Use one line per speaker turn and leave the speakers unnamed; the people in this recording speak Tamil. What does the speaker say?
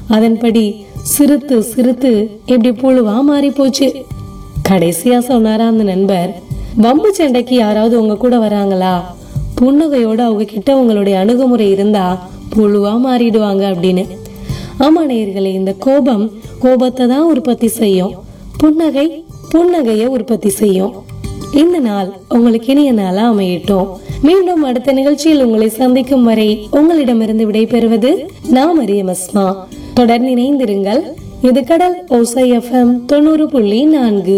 அதன்படி சிரித்து சிரித்து இப்படி புழுவா மாறி போச்சு கடைசியா சொன்னாரா அந்த நண்பர் வம்பு சண்டைக்கு யாராவது உங்க கூட வராங்களா புன்னகையோட அவங்க கிட்ட உங்களுடைய அணுகுமுறை இருந்தா புழுவா மாறிடுவாங்க அப்படின்னு ஆமா நேயர்களே இந்த கோபம் கோபத்தை தான் உற்பத்தி செய்யும் புன்னகை புன்னகையை உற்பத்தி செய்யும் இந்த நாள் உங்களுக்கு இனிய நாளா அமையட்டும் மீண்டும் அடுத்த நிகழ்ச்சியில் உங்களை சந்திக்கும் வரை உங்களிடமிருந்து விடைபெறுவது நான் மரியம் அஸ்மா தொடர்ந்து இணைந்திருங்கள் இது கடல் ஓசை எஃப்எம் தொண்ணூறு புள்ளி நான்கு